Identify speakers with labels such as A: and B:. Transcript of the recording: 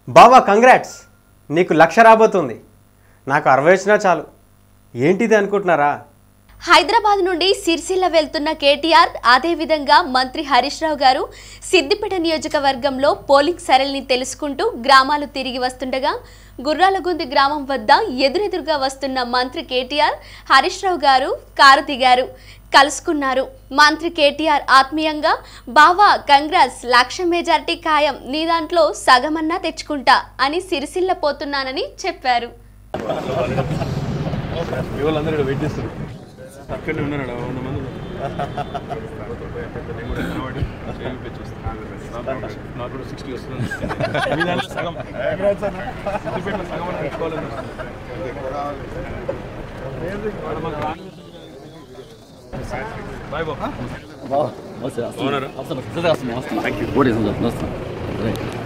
A: బావా కంగ్రాట్స్ నీకు లక్ష రాబోతుంది నాకు అరవై వచ్చినా చాలు ఏంటిది అనుకుంటున్నారా
B: హైదరాబాద్ నుండి సిరిసిల్ల వెళ్తున్న కేటీఆర్ అదేవిధంగా మంత్రి హరీష్ రావు గారు సిద్దిపేట నియోజకవర్గంలో పోలింగ్ సరళిని తెలుసుకుంటూ గ్రామాలు తిరిగి వస్తుండగా గుర్రాలగుంది గ్రామం వద్ద ఎదురెదురుగా వస్తున్న మంత్రి కేటీఆర్ హరీష్ రావు గారు కారు దిగారు కలుసుకున్నారు మంత్రి కేటీఆర్ ఆత్మీయంగా బావా కంగ్రాట్స్ లక్ష మెజార్టీ ఖాయం నీ దాంట్లో సగమన్నా తెచ్చుకుంటా అని సిరిసిల్ల పోతున్నానని చెప్పారు
C: మీ వాళ్ళందరూ ఇక్కడ వెయిట్ చేస్తారు అక్కడనే ఉన్నారు ఆడ వంద మంది ఉన్నారు నాకు కూడా సిక్స్టీ వస్తుంది మీ దాంట్లో సగం సిద్దిపేటలో సగం అని పెట్టుకోవాలని బాయ్ బాబు
D: బాగా వస్తుంది వస్తుంది వస్తుంది వస్తుంది థ్యాంక్ యూ ఓడి వస్తుంది వస్తుంది